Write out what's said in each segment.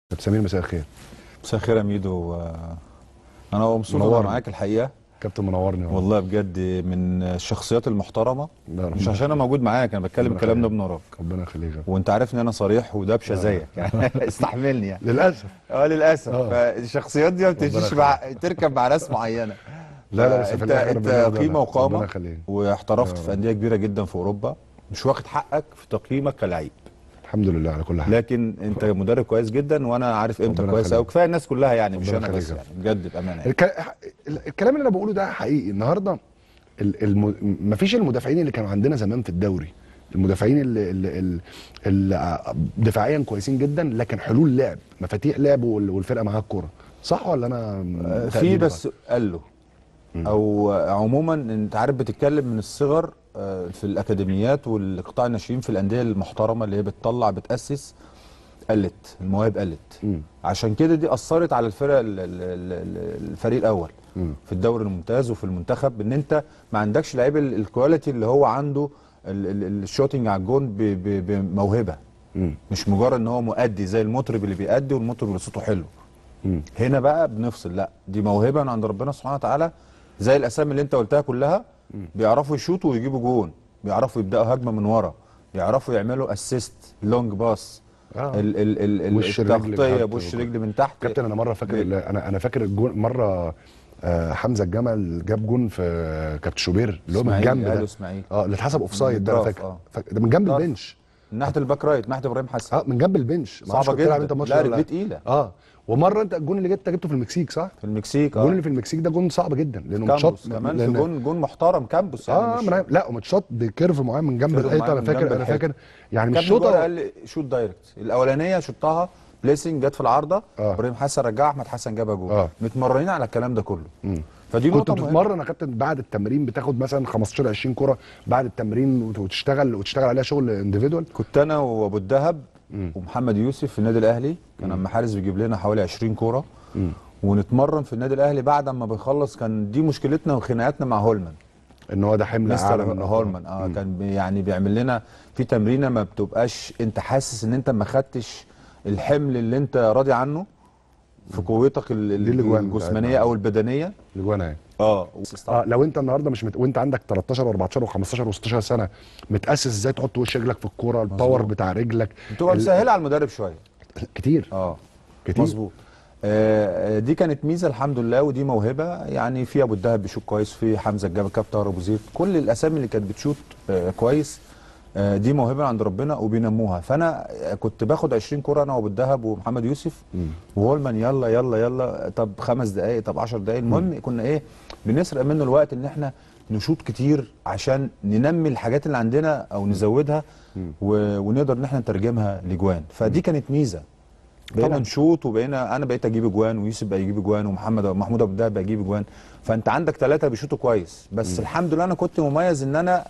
كابتن سمير مساء الخير مساء الخير يا ميدو آه، انا مبسوط إن انا منورني. معاك الحقيقه كابتن منورني والله والله بجد من الشخصيات المحترمه لا، ربنا- مش عشان انا موجود معاك انا بتكلم ربنا الكلام ده يخليك. من وراك ربنا يخليك يا وانت عارف ان انا صريح ودبشه زيك يعني استحملني يعني للاسف اه للاسف آه. فالشخصيات دي ما بتمشيش يخليك. مع تركب مع ناس معينه لا لا بس في انت الاخر انت ربنا يرضى قيمه عنك. ربنا وقامه يخليك واحترفت في انديه كبيره جدا في اوروبا مش واخد حقك في تقييمك كلاعب الحمد لله على كل حال لكن انت مدرب كويس جدا وانا عارف قيمتك ربنا كويس يخليك. قوي كفايه الناس كلها يعني مش ربنا انا بس يخليك. يعني بجد بامانه يعني. الك... الكلام اللي انا بقوله ده حقيقي النهارده ال- الم... مفيش المدافعين اللي كانوا عندنا زمان في الدوري المدافعين اللي, اللي, اللي, اللي دفاعيا كويسين جدا لكن حلول لعب مفاتيح لعب وال- والفرقه معاها الكوره صح ولا انا في تقليدي بس قال له او عموما انت عارف بتتكلم من الصغر آه، في الاكاديميات والقطاع الناشئين في الانديه المحترمه اللي هي بتطلع بتاسس قلت المواهب قلت مم. عشان كده دي اثرت على الفرق ال- ال- ال- الفريق الاول مم. في الدوري الممتاز وفي المنتخب ان انت ما عندكش لعيب ال- الكواليتي اللي هو عنده ال- ال- الشوتنج على الجون ب- ب- بموهبه مم. مش مجرد ان هو مؤدي زي المطرب اللي بيأدي والمطرب اللي صوته حلو مم. هنا بقى بنفصل لا دي موهبه من عند ربنا سبحانه وتعالى زي الاسامي اللي انت قلتها كلها بيعرفوا يشوطوا ويجيبوا جون بيعرفوا يبداوا هجمه من ورا بيعرفوا يعملوا اسيست لونج باس آه. ال ال ال ال وش الرجل التغطيه بتاعته بوش وكده. رجل من تحت كابتن انا مره فاكر ب- انا انا فاكر الجون مره آه، حمزه الجمل جاب جون في كابتن شوبير اللي هو من إسماعيل، الجنب قالوا ده اسماعيل. اه اللي اتحسب اوف سايد ده انا بالبراف، فاكر آه. فاكر- ده من جنب طرف. البنش من ناحيه الباك رايت ناحيه ابراهيم حسن اه من جنب البنش ما صعبة أعرفش كنت بتلعب جدا. انت الماتش لا، ولا رجليه تقيلة. اه ومره انت الجون اللي جبت جبته في المكسيك صح؟ في المكسيك الجون اه اللي في المكسيك ده جون صعب جدا لانه ماتشات كامبوس كمان في لأن- جون جون محترم كامبوس يعني اه مش- من عارف- لا وماتشات بكيرف معين من جنب كيرف الحيطه معين انا من فاكر جنب انا الحيطة. فاكر يعني مش كابتن جوهر شوطه قال لي شوت دايركت الاولانيه شطها بليسنج جت في العارضه آه. ابراهيم حسن رجعها احمد حسن جابها جول آه. متمرنين على الكلام ده كله مم. فدي كنت نقطه مهمه بتتمرن يا كابتن بعد التمرين بتاخد مثلا 15 20 كوره بعد التمرين وت- وتشتغل وتشتغل عليها شغل انديفيدوال كنت انا وابو الدهب ومحمد يوسف في النادي الاهلي كان اما حارس بيجيب لنا حوالي 20 كوره ونتمرن في النادي الاهلي بعد ما بنخلص كان دي مشكلتنا وخناقاتنا مع هولمان ان هو ده حمل اعلى مستر من هولمان اه كان بي- يعني بيعمل لنا في تمرينه ما بتبقاش انت حاسس ان انت ما خدتش الحمل اللي انت راضي عنه في قوتك ال- دي الأجوان الجسمانيه بتاعتنا. او البدنيه الاجوان اهي اه اه لو انت النهارده مش مت... وانت عندك 13 و14 و15 و16 سنه متاسس ازاي تحط وش رجلك في الكوره الباور بتاع رجلك بتبقى ال- مسهله على المدرب شويه كتير اه كتير مظبوط آه آه، دي كانت ميزه الحمد لله ودي موهبه يعني في ابو الدهب بيشوط كويس في حمزه الجبل كابتن طاهر ابو زيد كل الاسامي اللي كانت بتشوط آه كويس آه دي موهبه عند ربنا وبينموها فانا آه، كنت باخد 20 كوره انا وابو الدهب ومحمد يوسف وهولمان يلا يلا يلا طب خمس دقائق طب 10 دقائق المهم كنا ايه بنسرق منه الوقت ان احنا نشوط كتير عشان ننمي الحاجات اللي عندنا او نزودها و... ونقدر ان احنا نترجمها لجوان فدي كانت ميزه بقينا طبعاً. نشوط وبقينا انا بقيت اجيب اجوان ويوسف بقى يجيب اجوان ومحمد محمود ابو الدهب بقى يجيب اجوان فانت عندك ثلاثه بيشوطوا كويس بس الحمد لله انا كنت مميز ان انا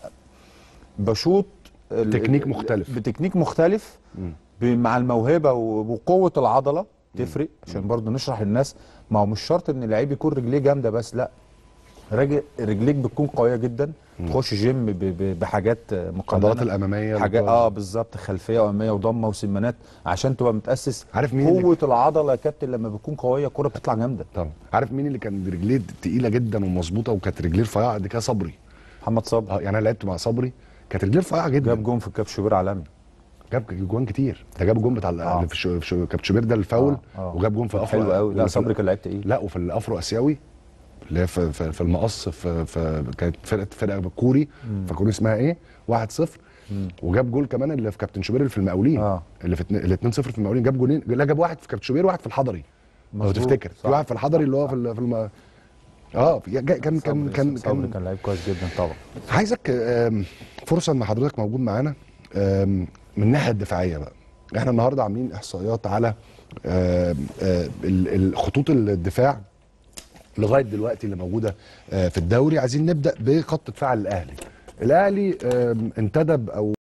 بشوط ال- تكنيك مختلف. بتكنيك مختلف ب- مع الموهبه و- وقوه العضله تفرق عشان برضو نشرح للناس ما هو مش شرط ان اللعيب يكون رجليه جامده بس لا راجل رجليك بتكون قويه جدا تخش جيم ب- ب- بحاجات مقننه العضلات الاماميه حاجات والباور. اه بالظبط خلفيه واماميه وضمه وسمانات عشان تبقى متاسس عارف مين اللي- قوه العضله يا كابتن لما بتكون قويه الكوره بتطلع جامده طبعا عارف مين اللي كان رجليه تقيله جدا ومظبوطه وكانت رجليه رفيعه دي كده صبري محمد صبري اه يعني انا لعبت مع صبري كانت رجليه رفيعه جدا جاب جون في الكاب شوبير عالمي جاب جوان كتير ده جاب جون بتاع آه. اللي في شو... في شو... كابتن شوبير ده الفاول آه، آه. وجاب جون في افرو حلو قوي لا وفي- صبري كان لعيب تقيل لا وفي الافرو اسيوي اللي هي في, في, في المقص في, في كانت فرقه فرقه كوري فكوري اسمها ايه 1-0 وجاب جول كمان اللي في كابتن شوبير اللي في المقاولين آه. اللي في اتنين- اللي 2-0 في المقاولين جاب جولين لا جاب واحد في كابتن شوبير وواحد في الحضري لو مظبوط، تفتكر في صح. واحد في الحضري اللي هو في ال- في الم... اه في- جا- كان كان صبري- كان صبري كان كان لعيب كويس جدا طبعا عايزك آم، فرصه ان حضرتك موجود معانا آم، من الناحيه الدفاعيه بقى احنا النهارده عاملين احصائيات على آم، آم، ال- ال- خطوط الدفاع لغايه دلوقتي اللي موجوده آه، في الدوري عايزين نبدا بخط دفاع الاهلي الاهلي آم، انتدب او